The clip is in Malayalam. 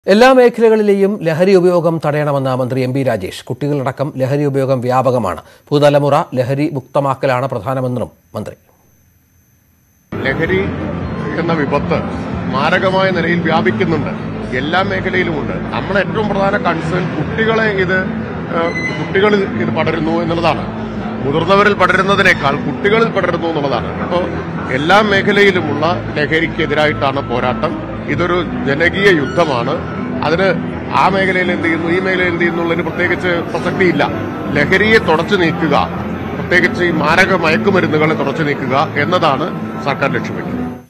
എല്ലാ മേഖലകളിലെയും ലഹരി ഉപയോഗം തടയണമെന്ന് മന്ത്രി എം പി രാജേഷ് കുട്ടികളടക്കം ലഹരി ഉപയോഗം വ്യാപകമാണ് പുതുതലമുറ ലഹരി മുക്തമാക്കലാണ് പ്രധാനമെന്നും മന്ത്രി ലഹരി എന്ന വിപത്ത് മാരകമായ നിലയിൽ വ്യാപിക്കുന്നുണ്ട് എല്ലാ മേഖലയിലുമുണ്ട് നമ്മുടെ ഏറ്റവും പ്രധാന കൺസേൺ കുട്ടികളെ ഇത് ഏഹ്, കുട്ടികളിൽ ഇത് പടരുന്നു എന്നുള്ളതാണ് മുതിർന്നവരിൽ പടരുന്നതിനേക്കാൾ കുട്ടികളിൽ പടരുന്നു എന്നുള്ളതാണ് അപ്പോൾ എല്ലാ മേഖലയിലുമുള്ള ലഹരിക്കെതിരായിട്ടാണ് പോരാട്ടം ഇതൊരു ജനകീയ യുദ്ധമാണ് അതിന് ആ മേഖലയിൽ എന്ത് ചെയ്യുന്നു ഈ മേഖലയിൽ എന്ത് ചെയ്യുന്നുള്ളതിന് പ്രത്യേകിച്ച് പ്രസക്തിയില്ല ലഹരിയെ തുടച്ചു നീക്കുക പ്രത്യേകിച്ച് ഈ മാരക മയക്കുമരുന്നുകളെ തുടച്ചു നീക്കുക എന്നതാണ് സർക്കാർ ലക്ഷ്യമിടുന്നത്